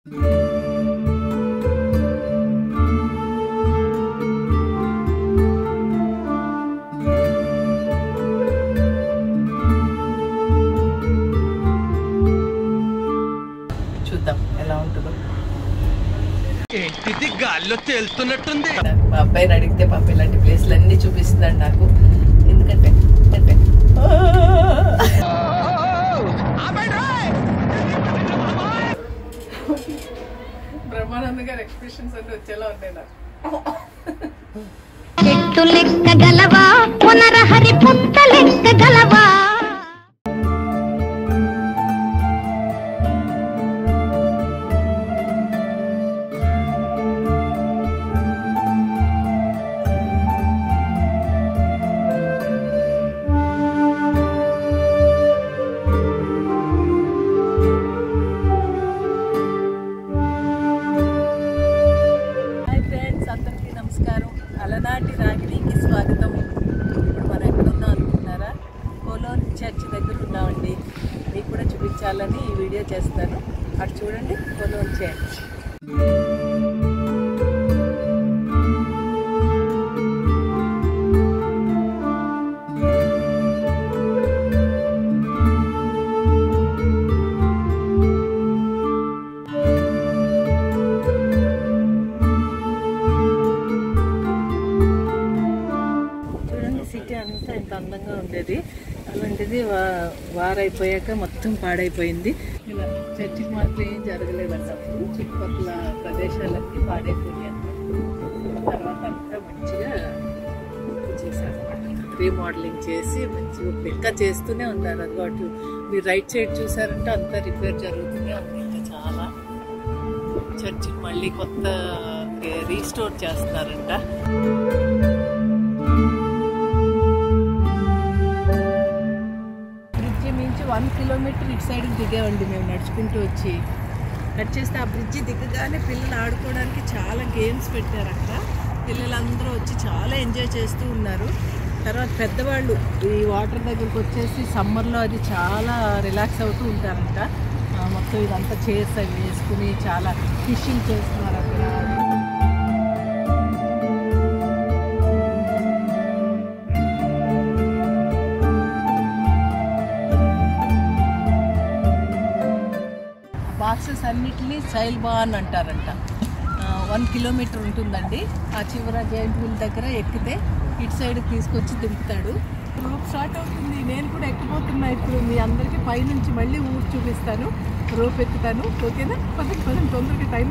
చూద్దాం ఎలా ఉంటుందో ఏంటిది గాల్లో తేలుతున్నట్టుంది నాకు మా అబ్బాయిని అడిగితే పాప ఇలాంటి ప్లేస్లు అన్ని చూపిస్తున్నాడు నాకు ఎందుకంటే అంటే బ్రహ్మానంద గారి ఎక్స్ప్రెషన్స్ అన్ని వచ్చేలా ఉన్నాయి నాకు చెట్టు లెక్క గలవా పునరహరి పుట్ట లెక్క గలవా హాయ్ ఫ్రెండ్స్ అందరికీ నమస్కారం అలనాటి రాగిణికి స్వాగతం ఇప్పుడు మనం ఎక్కడున్నాం అనుకుంటున్నారా కోలోన్ చర్చ్ దగ్గర ఉన్నామండి మీకు కూడా చూపించాలని ఈ వీడియో చేస్తాను అటు చూడండి కోలోన్ చర్చ్ చూడండి సిటీ అంతా ఎంత అందంగా ఉండేది అలాంటిది వా- వారైపోయాక మొత్తం పాడైపోయింది ఇలా చర్చికి మాత్రం ఏం జరగలేదంట అప్పుడు చుట్టుపక్కల ప్రదేశాలన్నీ పాడైపోయాయి అన్నమాట. తర్వాత అంతా మంచిగా చేశారు రీమోడలింగ్ చేసి మంచిగా ఇప్పుడు ఇంకా చేస్తూనే ఉన్నారు అది అటు మీరు రైట్ సైడ్ చూసారంటే అంతా రిపేర్ జరుగుతూనే ఉంది ఇంకా చాలా చర్చిని మళ్ళీ కొత్త రీస్టోర్ చేస్తున్నారంట బ్రిడ్జి మించి వన్ కిలోమీటర్ ఇటు సైడ్కి దిగామండి మేము నడుచుకుంటూ వచ్చి కట్ చేస్తే ఆ బ్రిడ్జి దిగగానే పిల్లలు ఆడుకోవడానికి చాలా గేమ్స్ పెట్టారు అక్కడ పిల్లలందరూ వచ్చి చాలా ఎంజాయ్ చేస్తూ ఉన్నారు తర్వాత పెద్దవాళ్ళు ఈ వాటర్ దగ్గరకు వచ్చేసి సమ్మర్లో అది చాలా రిలాక్స్ అవుతూ ఉంటారంట ఆ, మొత్తం ఇదంతా చైర్స్ అవి వేసుకుని చాలా ఫిషింగ్ చేస్తున్నారు అక్కడ బాక్సెస్ అన్నిటినీ సైల్ బాన్ అంటారంట వన్ కిలోమీటర్ ఉంటుందండి ఆ చివర జైంట్ వీల్ దగ్గర ఎక్కితే ఇటు సైడ్ తీసుకొచ్చి దింపుతాడు రోప్ స్టార్ట్ అవుతుంది నేను కూడా ఎక్కిపోతున్నా ఇప్పుడు మీ అందరికీ పైనుంచి మళ్ళీ ఊరు చూపిస్తాను రోప్ ఎక్కుతాను ఓకేనా పదండి పదండి తొందరగా టైం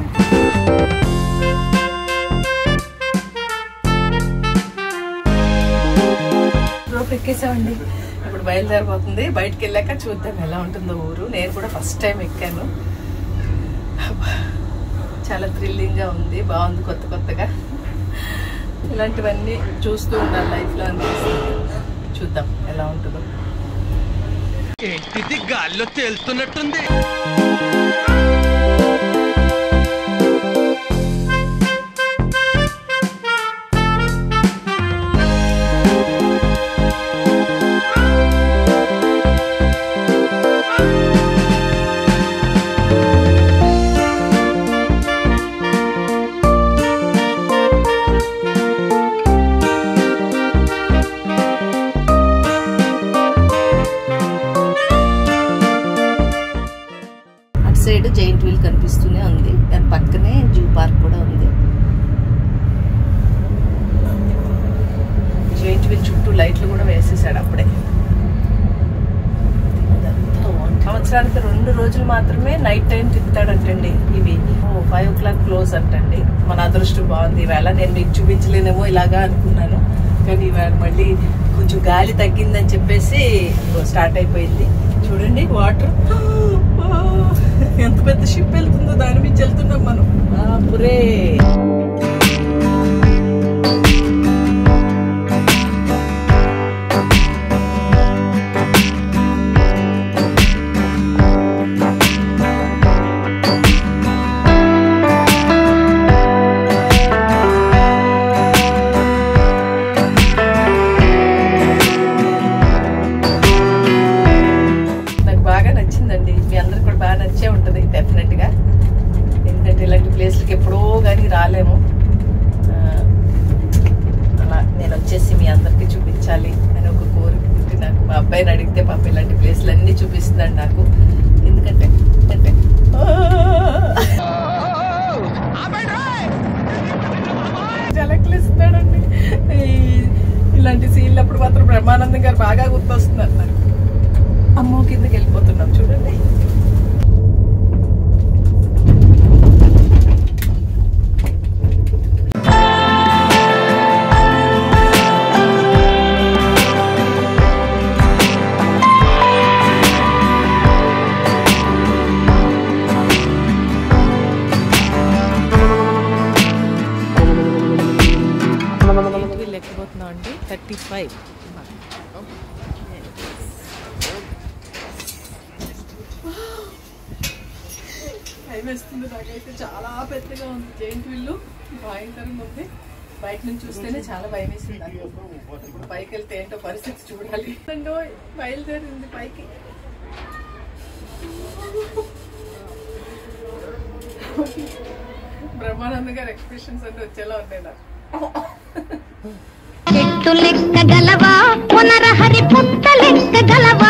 రోప్ ఎక్కేసామండి ఇప్పుడు బయలుదేరిపోతుంది బయటికి వెళ్ళాక చూద్దాం ఎలా ఉంటుందో ఊరు నేను కూడా ఫస్ట్ టైం ఎక్కాను అబ్బా, చాలా థ్రిల్లింగ్గా ఉంది బాగుంది కొత్త కొత్తగా ఇలాంటివన్నీ చూస్తూ ఉండాలి లైఫ్లో అనిపిస్తుంది చూద్దాం ఎలా ఉంటుందో ఏంటిది గాల్లో తేలుతున్నట్టుంది అటు సైడ్ జైంట్ వీల్ కనిపిస్తూనే ఉంది దాని పక్కనే జూ పార్క్ కూడా ఉంది జైంట్ వీల్ చుట్టూ లైట్లు కూడా వేసేసాడు అప్పుడే ఇదంతా one- సంవత్సరానికి రెండు రోజులు మాత్రమే నైట్ టైం తిప్పుతాడంటండి ఇవి ఫైవ్ ఓ క్లాక్ క్లోజ్ అంటండి మన అదృష్టం బాగుంది ఈవేళ నేను మీకు చూపించలేనేమో ఇలాగా అనుకున్నాను కానీ ఈవేళ మళ్ళీ కొంచెం గాలి తగ్గిందని చెప్పేసి స్టార్ట్ అయిపోయింది చూడండి వాటర్ ఎంత పెద్ద షిప్ వెళ్తుందో దాని మీద వెళ్తున్నాం మనం బాపురే నాకు బాగా నచ్చిందండి మీ అందరికి కూడా బాగా నచ్చే ఉంటుంది డెఫినెట్ గా ప్లేస్కి ఎప్పుడో కానీ రాలేము ఆ, అలా నేను వచ్చేసి మీ అందరికీ చూపించాలి అని ఒక కోరిక ఉంది నాకు మా అబ్బాయిని అడిగితే పాప ఇలాంటి ప్లేస్లు అన్నీ చూపిస్తున్నాడు నాకు ఎందుకంటే ఎందుకంటే జలకలిస్తాడండి ఈ- ఇలాంటి సీన్లు అప్పుడు మాత్రం బ్రహ్మానందం గారు బాగా గుర్తొస్తున్నారు నాకు అమ్మో కిందకి వెళ్ళిపోతున్నాం చూడండి వీళ్ళు ఎక్కిపోతున్నాం అండి థర్టీ ఫైవ్ భయం వేస్తుంది నాకైతే చాలా పెద్దగా ఉంది జైంట్ విల్లు భయంకరంగా ఉంది బయట నుంచి చూస్తేనే చాలా భయం వేసింది నాకు ఇప్పుడు పైకి వెళ్తే ఏంటో పరిస్థితి చూడాలి ఏంటో బయలుదేరింది పైకి బ్రహ్మానంద గారి ఎక్స్ప్రెషన్స్ అంటే వచ్చేలా ఉన్నాయి నాకు చెట్టు లెక్క గలవా పునరహరి పుట్ట లెక్క గలవా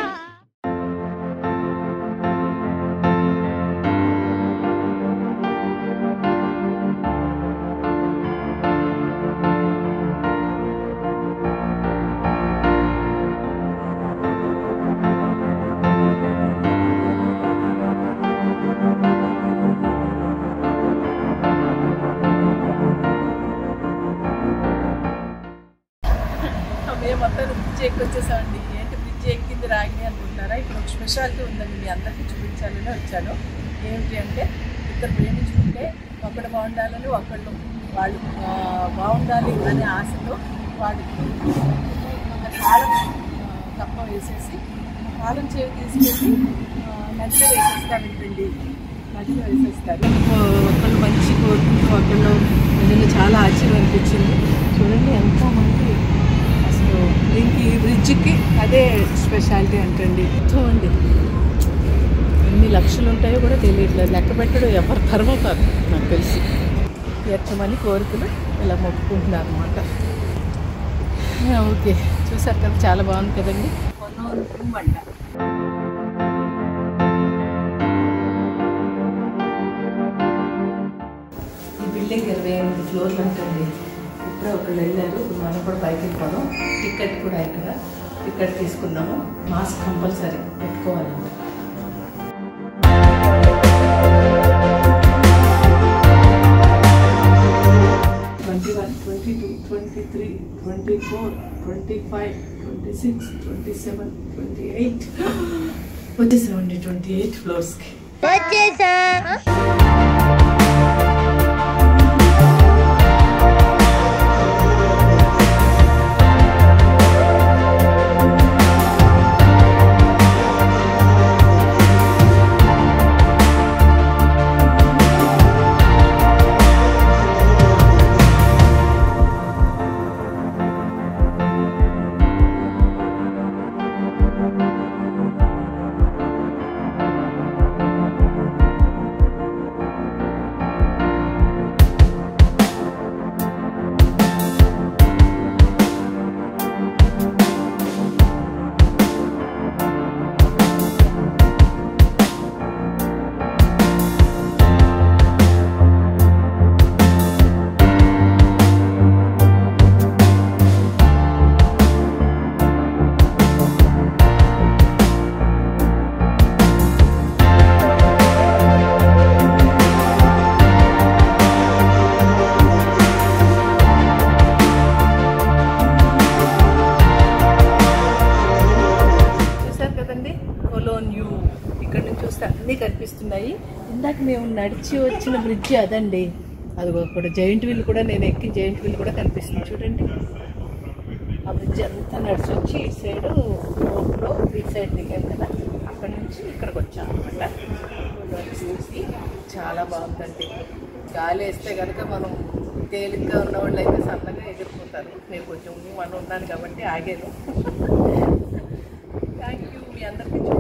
మేము మొత్తం బ్రిడ్జ్ ఎక్కి వచ్చేసామండి ఏంటి బ్రిడ్జ్ ఎక్కింది రాగిని అనుకుంటున్నారా ఇక్కడ ఒక స్పెషాలిటీ ఉందండి మీ అందరికీ చూపించాలని వచ్చాను ఏమిటి అంటే ఇద్దరు ప్రేమించుకుంటే ఒకడు బాగుండాలని ఒకళ్ళు వాళ్ళు ఆ, బాగుండాలి అనే ఆశతో వాళ్ళు ఒక తాళం ఆ, కప్ప వేసేసి తాళం చేవి తీసుకెళ్ళి ఆ, నదిలో వేసేస్తారంటండి నదిలో వేసేస్తారు ఒకళ్ళు మంచి కోరుకుంటూ ఒకళ్ళు నిజంగా చాలా ఆశ్చర్యం అనిపించింది చూడండి ఎంతో మంది అసలు దీనికి ఈ బ్రిడ్జ్కి అదే స్పెషాలిటీ అంటండి చూడండి ఎన్ని లక్షలు ఉంటాయో కూడా తెలియట్లేదు లెక్క పెట్టడం ఎవరు తరమో కాదు నాకు తెలిసి తీర్చమని కోరికలు ఇలా మొక్కుకుంటున్నారు అనమాట ఓకే చూసారు కదా చాలా బాగుంది కదండి కొనోరు వంట ఈ బిల్డింగ్ ఇరవై ఎనిమిది ఫ్లోర్లు అంటండి ఇప్పుడే ఒకళ్ళు వెళ్ళారు ఇప్పుడు మనం కూడా పైకి వెళ్ళిపోదాం టికెట్ కూడా ఇక్కడ టికెట్ తీసుకున్నాము మాస్క్ కంపల్సరీ పెట్టుకోవాలంట twenty one twenty two twenty three twenty four twenty five twenty six twenty seven twenty eight వచ్చేసామండి ట్వంటీ ఎయిట్ ఫ్లోర్స్కి చూసారు కదండి కొలోన్ యూ ఇక్కడ నుంచి చూస్తే అన్నీ కనిపిస్తున్నాయి ఇందాక మేము నడిచి వచ్చిన బ్రిడ్జ్ అదండి అది ఒకటి జైంట్ వీల్ కూడా నేను ఎక్కి జైంట్ వీల్ కూడా కనిపిస్తుంది చూడండి ఆ బ్రిడ్జ్ అంతా నడిచి వచ్చి ఈ సైడ్ రోడ్లో ఈ సైడ్ దిగాం కదా అక్కడ నుంచి ఇక్కడికి వచ్చాం అనమాట చూసి చాలా బాగుందండి గాలి వేస్తే కనుక మనం తేలిగ్గా ఉన్న వాళ్ళు అయితే సన్నగా ఎగిరిపోతారు నేను కొంచెం మనం ఉన్నాను కాబట్టి ఆగాను థ్యాంక్ యూ మీ అందరికీ